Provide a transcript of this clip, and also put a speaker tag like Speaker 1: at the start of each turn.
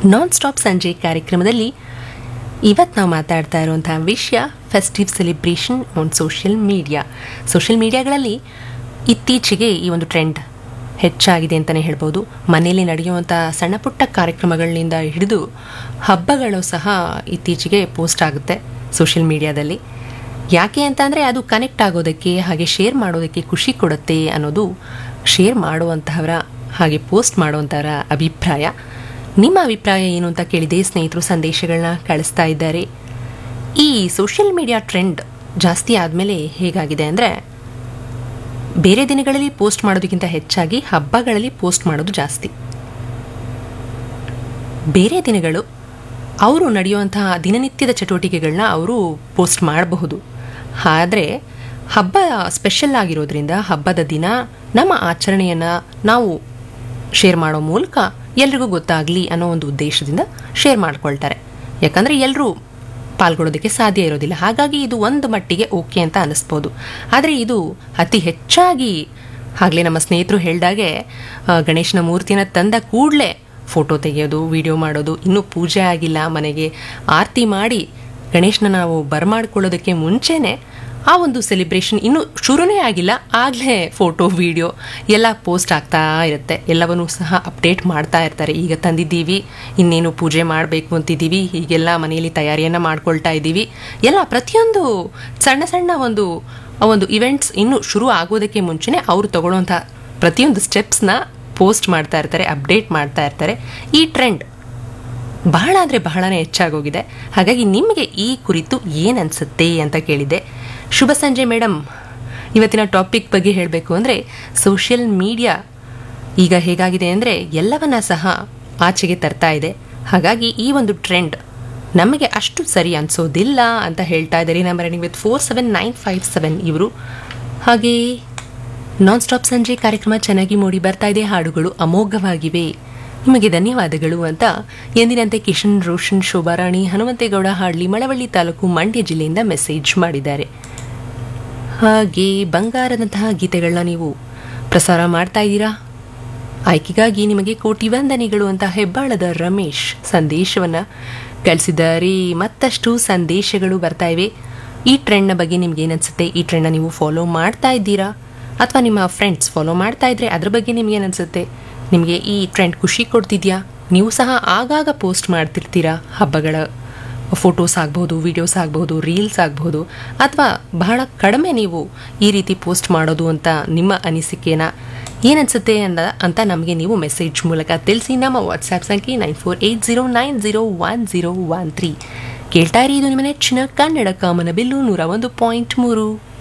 Speaker 1: non stop ಸಂಜೆ ಕಾರ್ಯಕ್ರಮದಲ್ಲಿ ಇವತ್ತು ನಾವು ಮಾತಾಡ್ತಾ ಇರುವಂತಹ ವಿಷಯ festive celebration on social media social ಮೀಡಿಯಾಗಳಲ್ಲಿ ಇತ್ತೀಚೆಗೆ ಈ ಒಂದು ಟ್ರೆಂಡ್ ಹೆಚ್ಚಾಗಿದೆ ಅಂತಲೇ ಹೇಳ್ಬೋದು ಮನೆಯಲ್ಲಿ ನಡೆಯುವಂಥ ಸಣ್ಣ ಪುಟ್ಟ ಕಾರ್ಯಕ್ರಮಗಳಿಂದ ಹಿಡಿದು ಹಬ್ಬಗಳು ಸಹ ಇತ್ತೀಚೆಗೆ ಪೋಸ್ಟ್ ಆಗುತ್ತೆ ಸೋಷಿಯಲ್ ಮೀಡಿಯಾದಲ್ಲಿ ಯಾಕೆ ಅಂತಂದರೆ ಅದು ಕನೆಕ್ಟ್ ಆಗೋದಕ್ಕೆ ಹಾಗೆ ಶೇರ್ ಮಾಡೋದಕ್ಕೆ ಖುಷಿ ಕೊಡುತ್ತೆ ಅನ್ನೋದು ಶೇರ್ ಮಾಡುವಂತಹವರ ಹಾಗೆ ಪೋಸ್ಟ್ ಮಾಡುವಂಥವರ ಅಭಿಪ್ರಾಯ ನಿಮ್ಮ ಅಭಿಪ್ರಾಯ ಏನು ಅಂತ ಕೇಳಿದೆ ಸ್ನೇಹಿತರು ಸಂದೇಶಗಳನ್ನ ಕಳಿಸ್ತಾ ಇದ್ದಾರೆ ಈ ಸೋಷಿಯಲ್ ಮೀಡಿಯಾ ಟ್ರೆಂಡ್ ಜಾಸ್ತಿ ಆದಮೇಲೆ ಹೇಗಾಗಿದೆ ಅಂದರೆ ಬೇರೆ ದಿನಗಳಲ್ಲಿ ಪೋಸ್ಟ್ ಮಾಡೋದಕ್ಕಿಂತ ಹೆಚ್ಚಾಗಿ ಹಬ್ಬಗಳಲ್ಲಿ ಪೋಸ್ಟ್ ಮಾಡೋದು ಜಾಸ್ತಿ ಬೇರೆ ದಿನಗಳು ಅವರು ನಡೆಯುವಂತಹ ದಿನನಿತ್ಯದ ಚಟುವಟಿಕೆಗಳನ್ನ ಅವರು ಪೋಸ್ಟ್ ಮಾಡಬಹುದು ಆದರೆ ಹಬ್ಬ ಸ್ಪೆಷಲ್ ಆಗಿರೋದ್ರಿಂದ ಹಬ್ಬದ ದಿನ ನಮ್ಮ ಆಚರಣೆಯನ್ನು ನಾವು ಶೇರ್ ಮಾಡೋ ಮೂಲಕ ಎಲ್ರಿಗೂ ಗೊತ್ತಾಗಲಿ ಅನ್ನೋ ಒಂದು ಉದ್ದೇಶದಿಂದ ಶೇರ್ ಮಾಡ್ಕೊಳ್ತಾರೆ ಯಾಕಂದರೆ ಎಲ್ಲರೂ ಪಾಲ್ಗೊಳ್ಳೋದಕ್ಕೆ ಸಾಧ್ಯ ಇರೋದಿಲ್ಲ ಹಾಗಾಗಿ ಇದು ಒಂದು ಮಟ್ಟಿಗೆ ಓಕೆ ಅಂತ ಅನ್ನಿಸ್ಬೋದು ಆದರೆ ಇದು ಅತಿ ಹೆಚ್ಚಾಗಿ ಆಗಲೇ ನಮ್ಮ ಸ್ನೇಹಿತರು ಹೇಳ್ದಾಗೆ ಆ, ಗಣೇಶನ ಮೂರ್ತಿನ ತಂದ ಕೂಡಲೇ ಫೋಟೋ ತೆಗೆಯೋದು ವಿಡಿಯೋ ಮಾಡೋದು ಇನ್ನೂ ಪೂಜೆ ಆಗಿಲ್ಲ ಮನೆಗೆ ಆರತಿ ಮಾಡಿ ಗಣೇಶನ ನಾವು ಬರಮಾಡ್ಕೊಳ್ಳೋದಕ್ಕೆ ಮುಂಚೆನೇ ಆ ಒಂದು ಸೆಲಿಬ್ರೇಷನ್ ಇನ್ನೂ ಶುರುನೇ ಆಗಿಲ್ಲ ಆಗಲೇ ಫೋಟೋ ವಿಡಿಯೋ ಎಲ್ಲ ಪೋಸ್ಟ್ ಆಗ್ತಾ ಇರುತ್ತೆ ಎಲ್ಲವನ್ನೂ ಸಹ ಅಪ್ಡೇಟ್ ಮಾಡ್ತಾ ಇರ್ತಾರೆ ಈಗ ತಂದಿದ್ದೀವಿ ಇನ್ನೇನು ಪೂಜೆ ಮಾಡಬೇಕು ಅಂತಿದ್ದೀವಿ ಹೀಗೆಲ್ಲ ಮನೆಯಲ್ಲಿ ತಯಾರಿಯನ್ನು ಮಾಡ್ಕೊಳ್ತಾ ಇದ್ದೀವಿ ಎಲ್ಲ ಪ್ರತಿಯೊಂದು ಸಣ್ಣ ಸಣ್ಣ ಒಂದು ಆ ಒಂದು ಇವೆಂಟ್ಸ್ ಇನ್ನೂ ಶುರು ಆಗೋದಕ್ಕೆ ಮುಂಚೆನೇ ಅವರು ತಗೊಳ್ಳೋಂಥ ಪ್ರತಿಯೊಂದು ಸ್ಟೆಪ್ಸ್ನ ಪೋಸ್ಟ್ ಮಾಡ್ತಾ ಇರ್ತಾರೆ ಅಪ್ಡೇಟ್ ಮಾಡ್ತಾ ಇರ್ತಾರೆ ಈ ಟ್ರೆಂಡ್ ಬಹಳ ಅಂದರೆ ಬಹಳನೇ ಹೆಚ್ಚಾಗೋಗಿದೆ ಹಾಗಾಗಿ ನಿಮಗೆ ಈ ಕುರಿತು ಏನು ಅನಿಸುತ್ತೆ ಅಂತ ಕೇಳಿದೆ ಶುಭ ಸಂಜೆ ಮೇಡಮ್ ಇವತ್ತಿನ ಟಾಪಿಕ್ ಬಗ್ಗೆ ಹೇಳಬೇಕು ಅಂದರೆ ಸೋಷಿಯಲ್ ಮೀಡಿಯಾ ಈಗ ಹೇಗಾಗಿದೆ ಅಂದರೆ ಎಲ್ಲವನ್ನ ಸಹ ಆಚೆಗೆ ತರ್ತಾ ಇದೆ ಹಾಗಾಗಿ ಈ ಒಂದು ಟ್ರೆಂಡ್ ನಮಗೆ ಅಷ್ಟು ಸರಿ ಅನಿಸೋದಿಲ್ಲ ಅಂತ ಹೇಳ್ತಾ ಇದ್ದಾರೆ number ending with four seven nine five seven ಇವರು ಹಾಗೆ ನಾನ್ ಸ್ಟಾಪ್ ಸಂಜೆ ಕಾರ್ಯಕ್ರಮ ಚೆನ್ನಾಗಿ ಮೂಡಿ ಬರ್ತಾ ಇದೆ ಹಾಡುಗಳು ಅಮೋಘವಾಗಿವೆ ನಿಮಗೆ ಧನ್ಯವಾದಗಳು ಅಂತ ಎಂದಿನಂತೆ ಕಿಶನ್ ರೋಷನ್ ಶೋಭಾರಾಣಿ ಹನುಮಂತೇಗೌಡ ಹಾಡ್ಲಿ ಮಳವಳ್ಳಿ ತಾಲೂಕು ಮಂಡ್ಯ ಜಿಲ್ಲೆಯಿಂದ ಮೆಸೇಜ್ ಮಾಡಿದ್ದಾರೆ ಹಾಗೆ ಬಂಗಾರದಂತಹ ಗೀತೆಗಳನ್ನ ನೀವು ಪ್ರಸಾರ ಮಾಡ್ತಾ ಇದ್ದೀರಾ ಆಯ್ಕೆಗಾಗಿ ನಿಮಗೆ ಕೋಟಿ ವಂದನೆಗಳು ಅಂತ ಹೆಬ್ಬಾಳದ ರಮೇಶ್ ಸಂದೇಶವನ್ನ ಕಳಿಸಿದ್ದಾರೆ ಮತ್ತಷ್ಟು ಸಂದೇಶಗಳು ಬರ್ತಾ ಇವೆ ಈ ಟ್ರೆಂಡ್ನ ಬಗ್ಗೆ ನಿಮ್ಗೆ ಏನನ್ಸುತ್ತೆ ಈ ಟ್ರೆಂಡ್ನ ನೀವು ಫಾಲೋ ಮಾಡ್ತಾ ಇದ್ದೀರಾ ಅಥವಾ ನಿಮ್ಮ ಫ್ರೆಂಡ್ಸ್ ಫಾಲೋ ಮಾಡ್ತಾ ಇದ್ರೆ ಅದ್ರ ಬಗ್ಗೆ ನಿಮ್ಗೆ ಏನನ್ಸುತ್ತೆ ನಿಮಗೆ ಈ ಟ್ರೆಂಡ್ ಖುಷಿ ಕೊಡ್ತಿದ್ಯಾ ನೀವು ಸಹ ಆಗಾಗ ಪೋಸ್ಟ್ ಮಾಡ್ತಿರ್ತೀರಾ ಹಬ್ಬಗಳ ಫೋಟೋಸ್ ಆಗ್ಬೋದು ವಿಡಿಯೋಸ್ ಆಗ್ಬೋದು ರೀಲ್ಸ್ ಆಗ್ಬೋದು ಅಥವಾ ಬಹಳ ಕಡಿಮೆ ನೀವು ಈ ರೀತಿ ಪೋಸ್ಟ್ ಮಾಡೋದು ಅಂತ ನಿಮ್ಮ ಅನಿಸಿಕೆನ ಏನನ್ಸುತ್ತೆ ಅಂದ ಅಂತ ನಮಗೆ ನೀವು ಮೆಸೇಜ್ ಮೂಲಕ ತಿಳಿಸಿ ನಮ್ಮ ವಾಟ್ಸ್ಆ್ಯಪ್ ಸಂಖ್ಯೆ nine four eight zero nine zero one zero one three ಕೇಳ್ತಾ ಇರಿ ಇದು ನಿಮ್ಮ ನೆಚ್ಚಿನ ಕನ್ನಡ ಕಾಮನ ಬಿಲ್ಲು ನೂರ ಒಂದು ಪಾಯಿಂಟ್ ಮೂರು